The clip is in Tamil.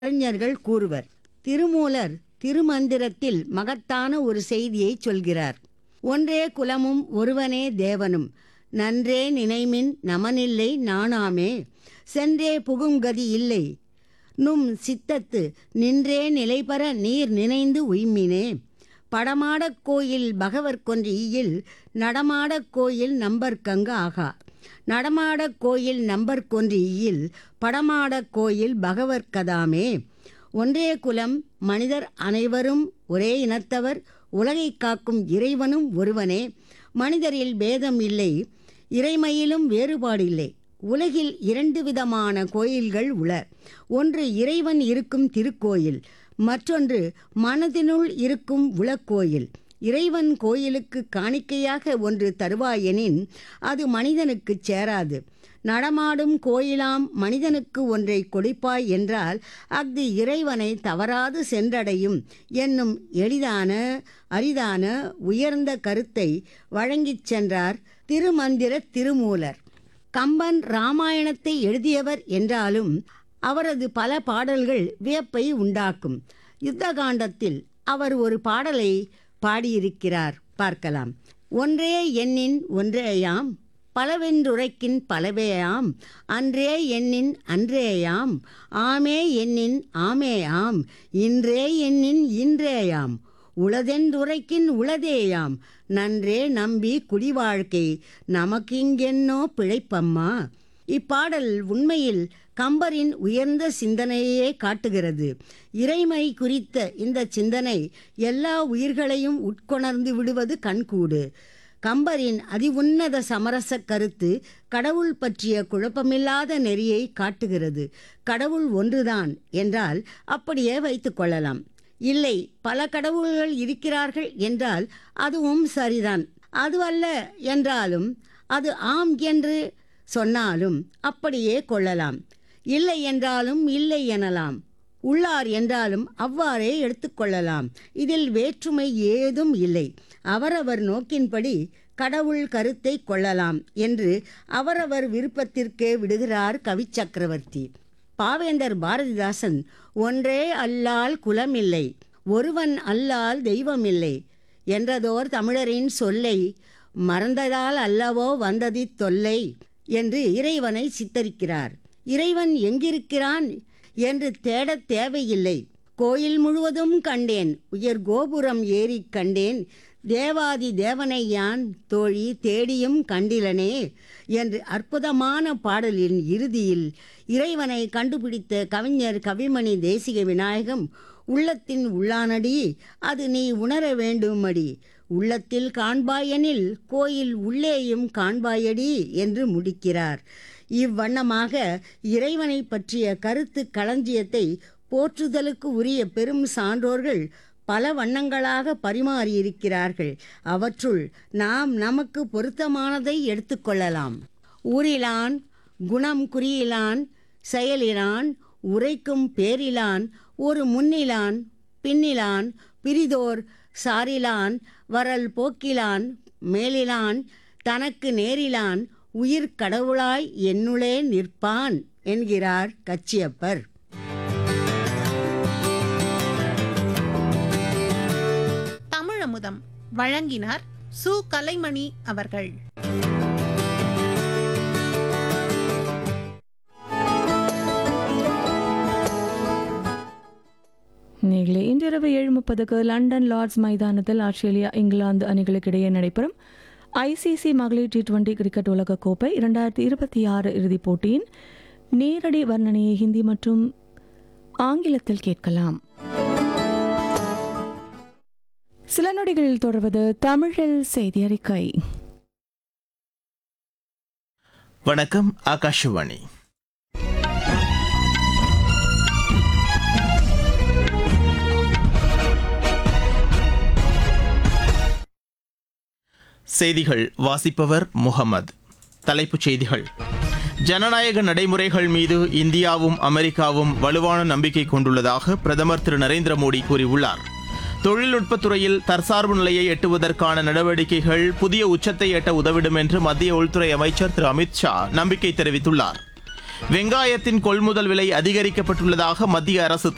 அறிஞர்கள் கூறுவர் திருமூலர் திருமந்திரத்தில் மகத்தான ஒரு செய்தியை சொல்கிறார் ஒன்றே குலமும் ஒருவனே தேவனும் நன்றே நினைமின் நமனில்லை நாணாமே சென்றே புகுங்கதி இல்லை நும் சித்தத்து நின்றே நிலைபெற நீர் நினைந்து உய்மினே படமாடக் கோயில் பகவர் கொன்றியில் நடமாடக் கோயில் நம்பர்க்கங்கு ஆகா நடமாடக் கோயில் நம்பர் கொன்றியில் படமாடக் கோயில் பகவர் கதாமே ஒன்றே குலம் மனிதர் அனைவரும் ஒரே இனத்தவர் உலகைக் காக்கும் இறைவனும் ஒருவனே மனிதரில் பேதம் இல்லை இறைமையிலும் வேறுபாடில்லை உலகில் இரண்டு விதமான கோயில்கள் உள ஒன்று இறைவன் இருக்கும் திருக்கோயில் மற்றொன்று மனதினுள் இருக்கும் உளக்கோயில் இறைவன் கோயிலுக்கு காணிக்கையாக ஒன்று தருவாயெனின் அது மனிதனுக்குச் சேராது நடமாடும் கோயிலாம் மனிதனுக்கு ஒன்றை கொடுப்பாய் என்றால் அஃது இறைவனை தவறாது சென்றடையும் என்னும் எளிதான அரிதான உயர்ந்த கருத்தை வழங்கிச் சென்றார் திருமந்திர திருமூலர் கம்பன் ராமாயணத்தை எழுதியவர் என்றாலும் அவரது பல பாடல்கள் வியப்பை உண்டாக்கும் யுத்தகாண்டத்தில் அவர் ஒரு பாடலை பாடியிருக்கிறார் பார்க்கலாம் ஒன்றே எண்ணின் ஒன்றேயாம் பலவென்றுரைக்கின் பலவேயாம் அன்றே எண்ணின் அன்றேயாம் ஆமே எண்ணின் ஆமேயாம் இன்றே எண்ணின் இன்றேயாம் உளதென்றுரைக்கின் உளதேயாம் நன்றே நம்பி குடிவாழ்க்கை நமக்கிங்கென்னோ பிழைப்பம்மா இப்பாடல் உண்மையில் கம்பரின் உயர்ந்த சிந்தனையே காட்டுகிறது இறைமை குறித்த இந்த சிந்தனை எல்லா உயிர்களையும் உட்கொணர்ந்து விடுவது கண்கூடு கம்பரின் அதிஉன்னத சமரச கருத்து கடவுள் பற்றிய குழப்பமில்லாத நெறியை காட்டுகிறது கடவுள் ஒன்றுதான் என்றால் அப்படியே வைத்துக்கொள்ளலாம் இல்லை பல கடவுள்கள் இருக்கிறார்கள் என்றால் அதுவும் சரிதான் அது அல்ல என்றாலும் அது ஆம் என்று சொன்னாலும் அப்படியே கொள்ளலாம் இல்லை என்றாலும் இல்லை எனலாம் உள்ளார் என்றாலும் அவ்வாறே எடுத்துக்கொள்ளலாம் இதில் வேற்றுமை ஏதும் இல்லை அவரவர் நோக்கின்படி கடவுள் கருத்தை கொள்ளலாம் என்று அவரவர் விருப்பத்திற்கே விடுகிறார் கவிச்சக்கரவர்த்தி பாவேந்தர் பாரதிதாசன் ஒன்றே அல்லால் குலமில்லை ஒருவன் அல்லால் தெய்வமில்லை என்றதோர் தமிழரின் சொல்லை மறந்ததால் அல்லவோ வந்ததி தொல்லை என்று இறைவனை சித்தரிக்கிறார் இறைவன் எங்கிருக்கிறான் என்று தேடத் தேவையில்லை கோயில் முழுவதும் கண்டேன் உயர் கோபுரம் ஏறி கண்டேன் தேவாதி தேவனை யான் தோழி தேடியும் கண்டிலனே என்று அற்புதமான பாடலின் இறுதியில் இறைவனை கண்டுபிடித்த கவிஞர் கவிமணி தேசிக விநாயகம் உள்ளத்தின் உள்ளானடி அது நீ உணர வேண்டுமடி உள்ளத்தில் காண்பாயெனில் கோயில் உள்ளேயும் காண்பாயடி என்று முடிக்கிறார் இவ்வண்ணமாக இறைவனை பற்றிய கருத்து களஞ்சியத்தை போற்றுதலுக்கு உரிய பெரும் சான்றோர்கள் பல வண்ணங்களாக பரிமாறியிருக்கிறார்கள் அவற்றுள் நாம் நமக்கு பொருத்தமானதை எடுத்துக்கொள்ளலாம் ஊரிலான் குணம் குறியிலான் செயலிலான் உரைக்கும் பேரிலான் ஒரு முன்னிலான் பின்னிலான் பிரிதோர் சாரிலான் வரல் போக்கிலான் மேலிலான் தனக்கு நேரிலான் உயிர் கடவுளாய் என்னுளே நிற்பான் என்கிறார் கச்சியப்பர் தமிழமுதம் வழங்கினார் சு கலைமணி அவர்கள் நீங்களே இன்றிரவு ஏழு முப்பதுக்கு லண்டன் லார்ட்ஸ் மைதானத்தில் ஆஸ்திரேலியா இங்கிலாந்து அணிகளுக்கு இடையே நடைபெறும் ஐசிசி மகளிர் டி டுவெண்டி கிரிக்கெட் உலகக் கோப்பை இரண்டாயிரத்தி இருபத்தி ஆறு இறுதிப் போட்டியின் நேரடி வர்ணனையை ஹிந்தி மற்றும் ஆங்கிலத்தில் கேட்கலாம் சில நொடிகளில் தொடர்வது தமிழில் செய்தி அறிக்கை வணக்கம் ஆகாஷவாணி செய்திகள் வாசிப்பவர் முகமது தலைப்புச் செய்திகள் ஜனநாயக நடைமுறைகள் மீது இந்தியாவும் அமெரிக்காவும் வலுவான நம்பிக்கை கொண்டுள்ளதாக பிரதமர் திரு நரேந்திர மோடி கூறியுள்ளார் தொழில்நுட்பத் துறையில் தற்சார்பு நிலையை எட்டுவதற்கான நடவடிக்கைகள் புதிய உச்சத்தை எட்ட உதவிடும் என்று மத்திய உள்துறை அமைச்சர் திரு அமித் ஷா நம்பிக்கை தெரிவித்துள்ளார் வெங்காயத்தின் கொள்முதல் விலை அதிகரிக்கப்பட்டுள்ளதாக மத்திய அரசு